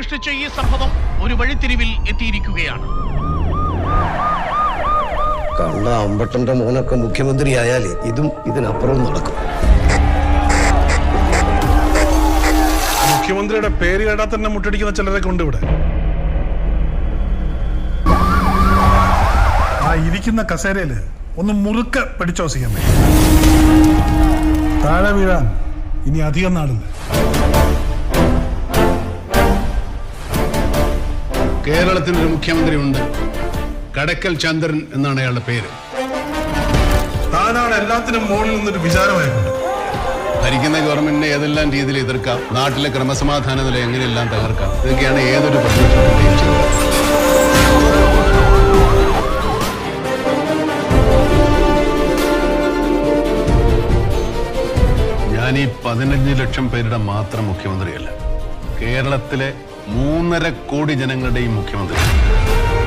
സൃഷ്ടിച്ച ഈ സംഭവം ഒരു വഴിത്തിരിവിൽ എത്തിയിരിക്കുകയാണ് കണ്ട അമ്പട്ടന്റെ മോനൊക്കെ മുഖ്യമന്ത്രിയായാലേ ഇതും ഇതിനപ്പുറവും നടക്കും മുഖ്യമന്ത്രിയുടെ പേര് കേട്ടാൽ തന്നെ മുട്ടടിക്കുന്ന ചിലരൊക്കെ ഉണ്ട് ഇവിടെ ആ ഇരിക്കുന്ന കസേരയില് ഒന്ന് മുറുക്ക പിടിച്ചോ സി എം താഴെ വീഴാൻ ഇനി അധികം നാളില്ല കേരളത്തിനൊരു മുഖ്യമന്ത്രി ഉണ്ട് കടക്കൽ ചന്ദ്രൻ എന്നാണ് അയാളുടെ പേര് താനാണ് എല്ലാത്തിനും മുകളിൽ നിന്നൊരു വിചാരമായിക്കൊണ്ട് ഭരിക്കുന്ന ഗവൺമെന്റിനെ ഏതെല്ലാം രീതിയിൽ എതിർക്കാം നാട്ടിലെ ക്രമസമാധാന നില എങ്ങനെയെല്ലാം തകർക്കാം ഇതൊക്കെയാണ് ഏതൊരു പ്രതിപക്ഷത്തിന്റെയും ചിന്ത ഞാൻ ഈ പതിനഞ്ച് ലക്ഷം പേരുടെ മാത്രം മുഖ്യമന്ത്രിയല്ല കേരളത്തിലെ മൂന്നര കോടി ജനങ്ങളുടെയും മുഖ്യമന്ത്രി